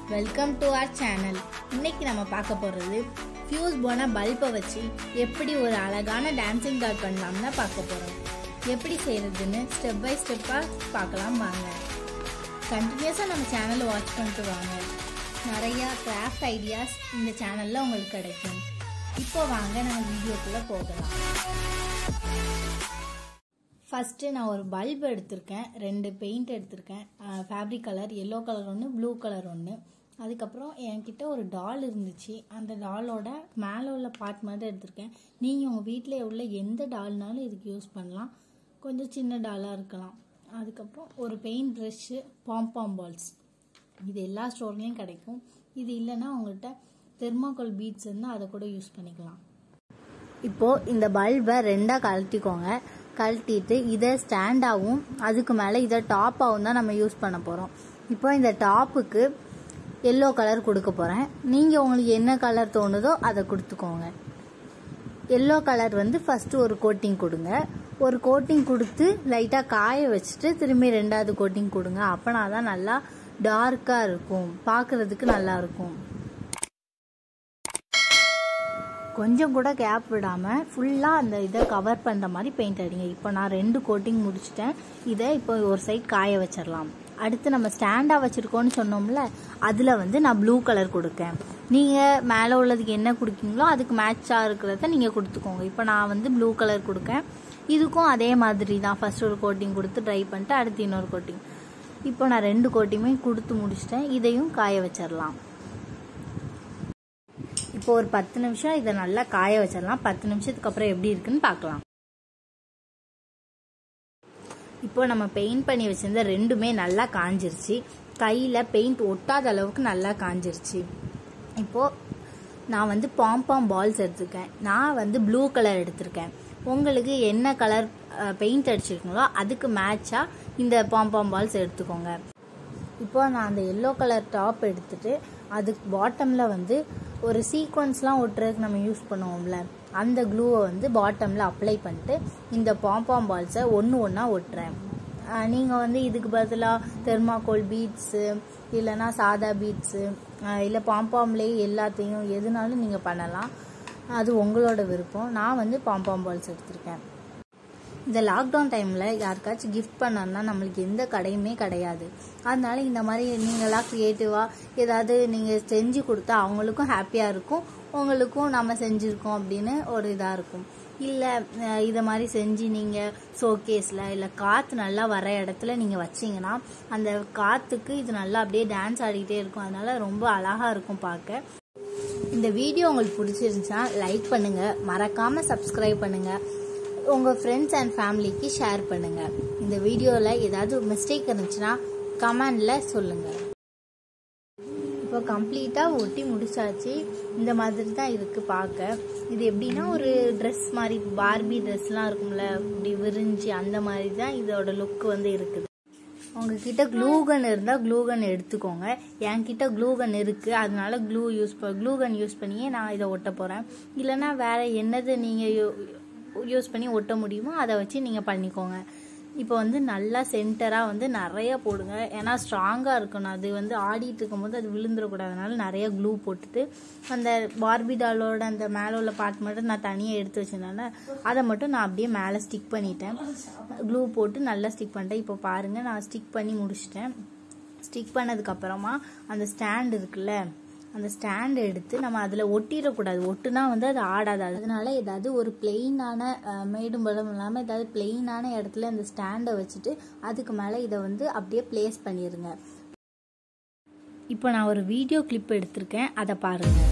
welcome to our channel இன்னைக்கு நம்ம பார்க்க போகிறது ஃபியூஸ் போன பல்பை வச்சு எப்படி ஒரு அழகான டான்சிங் டால் பண்ணலாம்னு பார்க்க போகிறோம் எப்படி செய்கிறதுன்னு ஸ்டெப் பை ஸ்டெப்பாக பார்க்கலாம் வாங்க கண்டினியூஸாக நம்ம சேனலை வாட்ச் பண்ணிட்டு வாங்க நிறையா கிராஃப்ட் ஐடியாஸ் இந்த சேனலில் உங்களுக்கு கிடைக்கும் இப்போ வாங்க நம்ம வீடியோக்குள்ளே போகலாம் ஃபஸ்ட்டு நான் ஒரு பல்ப் எடுத்திருக்கேன் ரெண்டு பெயிண்ட் எடுத்திருக்கேன் ஃபேப்ரிக் கலர் எல்லோ கலர் ஒன்று ப்ளூ கலர் ஒன்று அதுக்கப்புறம் என்கிட்ட ஒரு டால் இருந்துச்சு அந்த டாலோட மேலே உள்ள பார்ட் மட்டும் எடுத்திருக்கேன் நீங்கள் உங்கள் வீட்டில் உள்ள எந்த டால்னாலும் இதுக்கு யூஸ் பண்ணலாம் கொஞ்சம் சின்ன டாலாக இருக்கலாம் அதுக்கப்புறம் ஒரு பெயிண்ட் ப்ரெஷ்ஷு பாம்பாம் பால்ஸ் இது எல்லா ஸ்டோர்லேயும் கிடைக்கும் இது இல்லைன்னா உங்கள்கிட்ட தெர்மாக்கோல் பீட்ஸ் இருந்தால் அதை கூட யூஸ் பண்ணிக்கலாம் இப்போது இந்த பல்பை ரெண்டாக கழட்டிக்கோங்க கழட்டிட்டு இதை ஸ்டாண்டாகவும் அதுக்கு மேலே இதை டாப்பாகவும் தான் நம்ம யூஸ் பண்ண போகிறோம் இப்போ இந்த டாப்புக்கு எல்லோ கலர் கொடுக்க போகிறேன் நீங்கள் உங்களுக்கு என்ன கலர் தோணுதோ அதை கொடுத்துக்கோங்க எல்லோ கலர் வந்து ஃபஸ்ட்டு ஒரு கோட்டிங் கொடுங்க ஒரு கோட்டிங் கொடுத்து லைட்டாக காய வச்சுட்டு திரும்பி ரெண்டாவது கோட்டிங் கொடுங்க அப்போனா தான் நல்லா டார்க்காக இருக்கும் பார்க்குறதுக்கு நல்லா இருக்கும் கொஞ்சம் கூட கேப் விடாமல் ஃபுல்லாக அந்த இதை கவர் பண்ணுற மாதிரி பெயிண்ட் அடிங்க இப்போ நான் ரெண்டு கோட்டிங் முடிச்சிட்டேன் இதை இப்போ ஒரு சைட் காய வச்சிடலாம் அடுத்து நம்ம ஸ்டாண்டாக வச்சுருக்கோன்னு சொன்னோம்ல அதில் வந்து நான் ப்ளூ கலர் கொடுக்கேன் நீங்கள் மேலே உள்ளதுக்கு என்ன கொடுக்கீங்களோ அதுக்கு மேட்சாக இருக்கிறத நீங்கள் கொடுத்துக்கோங்க இப்போ நான் வந்து ப்ளூ கலர் கொடுக்கேன் இதுக்கும் அதே மாதிரி தான் ஃபஸ்ட் ஒரு கோட்டிங் கொடுத்து ட்ரை பண்ணிட்டு அடுத்து இன்னொரு கோட்டிங் இப்போ நான் ரெண்டு கோட்டிங்குமே கொடுத்து முடிச்சிட்டேன் இதையும் காய வச்சிடலாம் இப்போ ஒரு பத்து நிமிஷம் இதை நல்லா காய வச்சிடலாம் பத்து நிமிஷத்துக்கு அப்புறம் எப்படி இருக்குன்னு பார்க்கலாம் இப்போ நம்ம பெயிண்ட் பண்ணி வச்சிருந்த ரெண்டுமே நல்லா காஞ்சிருச்சு கையில் பெயிண்ட் ஒட்டாத அளவுக்கு நல்லா காஞ்சிருச்சு இப்போ நான் வந்து பாம்பாம் பால்ஸ் எடுத்திருக்கேன் நான் வந்து ப்ளூ கலர் எடுத்திருக்கேன் உங்களுக்கு என்ன கலர் பெயிண்ட் அடிச்சிருக்கீங்களோ அதுக்கு மேட்சாக இந்த பாம்பாம் பால்ஸ் எடுத்துக்கோங்க இப்போ நான் அந்த எல்லோ கலர் டாப் எடுத்துட்டு அதுக்கு பாட்டமில் வந்து ஒரு சீக்வன்ஸ்லாம் ஒட்டுறதுக்கு நம்ம யூஸ் பண்ணுவோம்ல அந்த க்ளூவை வந்து பாட்டமில் அப்ளை பண்ணிட்டு இந்த பாம்பாம் பால்ஸை ஒன்று ஒன்றா ஒட்டுறேன் நீங்கள் வந்து இதுக்கு பதிலாக தெர்மாக்கோல் பீட்ஸு இல்லைனா சாதா பீட்ஸு இல்லை பாம்பாம்லேயே எல்லாத்தையும் எதுனாலும் நீங்கள் பண்ணலாம் அது உங்களோட விருப்பம் நான் வந்து பாம்பாம் பால்ஸ் எடுத்திருக்கேன் இந்த லாக்டவுன் டைமில் யாருக்காச்சும் கிஃப்ட் பண்ணணும்னா நம்மளுக்கு எந்த கடையுமே கிடையாது அதனால இந்த மாதிரி நீங்களாக க்ரியேட்டிவாக ஏதாவது நீங்கள் செஞ்சு கொடுத்தா அவங்களுக்கும் ஹாப்பியாக இருக்கும் உங்களுக்கும் நம்ம செஞ்சுருக்கோம் அப்படின்னு ஒரு இதாக இருக்கும் இல்லை இதை மாதிரி செஞ்சு நீங்கள் ஷோகேஸில் இல்லை காற்று நல்லா வர இடத்துல நீங்கள் வச்சிங்கன்னா அந்த காற்றுக்கு இது நல்லா அப்படியே டான்ஸ் ஆடிக்கிட்டே இருக்கும் அதனால ரொம்ப அழகாக இருக்கும் பார்க்க இந்த வீடியோ உங்களுக்கு பிடிச்சிருந்துச்சுன்னா லைக் பண்ணுங்கள் மறக்காமல் சப்ஸ்கிரைப் பண்ணுங்கள் உங்கள் ஃப்ரெண்ட்ஸ் அண்ட் ஃபேமிலிக்கு ஷேர் பண்ணுங்கள் இந்த வீடியோவில் ஏதாவது மிஸ்டேக் இருந்துச்சுன்னா கமெண்டில் சொல்லுங்கள் இப்போ கம்ப்ளீட்டாக ஒட்டி முடிச்சாச்சு இந்த மாதிரி தான் இருக்குது பார்க்க இது எப்படின்னா ஒரு ட்ரெஸ் மாதிரி பார்பி ட்ரெஸ்லாம் இருக்கும்ல இப்படி விரிஞ்சு அந்த மாதிரி தான் இதோட லுக் வந்து இருக்குது உங்ககிட்ட க்ளூகன் இருந்தால் க்ளூகன் எடுத்துக்கோங்க என்கிட்ட க்ளூகன் இருக்குது அதனால க்ளூ யூஸ் ப க்ளூகன் யூஸ் பண்ணியே நான் இதை ஒட்ட போகிறேன் இல்லைனா வேறு என்னது நீங்கள் யூஸ் பண்ணி ஒட்ட முடியுமோ அதை வச்சு நீங்கள் பண்ணிக்கோங்க இப்போ வந்து நல்லா சென்டராக வந்து நிறைய போடுங்க ஏன்னா ஸ்ட்ராங்காக இருக்கணும் அது வந்து ஆடிட்டு இருக்கும்போது அது விழுந்துடக்கூடாதுனால நிறைய க்ளூ போட்டுட்டு அந்த பார்பி டாலோட அந்த மேலே உள்ள பார்ட் மட்டும் நான் தனியாக எடுத்து வச்சிருந்தேன் அதை மட்டும் நான் அப்படியே மேலே ஸ்டிக் பண்ணிட்டேன் க்ளூ போட்டு நல்லா ஸ்டிக் பண்ணிட்டேன் இப்போ பாருங்கள் நான் ஸ்டிக் பண்ணி முடிச்சிட்டேன் ஸ்டிக் பண்ணதுக்கப்புறமா அந்த ஸ்டாண்ட் இருக்குல்ல அந்த ஸ்டாண்ட் எடுத்து நம்ம அதில் ஒட்டிடக்கூடாது ஒட்டுனா வந்து அது ஆடாது அதனால ஏதாவது ஒரு பிளெயினான மேடும் பலம் இல்லாமல் ஏதாவது பிளெயினான இடத்துல அந்த ஸ்டாண்டை வச்சுட்டு அதுக்கு மேலே இதை வந்து அப்படியே பிளேஸ் பண்ணிடுங்க இப்போ நான் ஒரு வீடியோ கிளிப் எடுத்திருக்கேன் அதை பாருங்கள்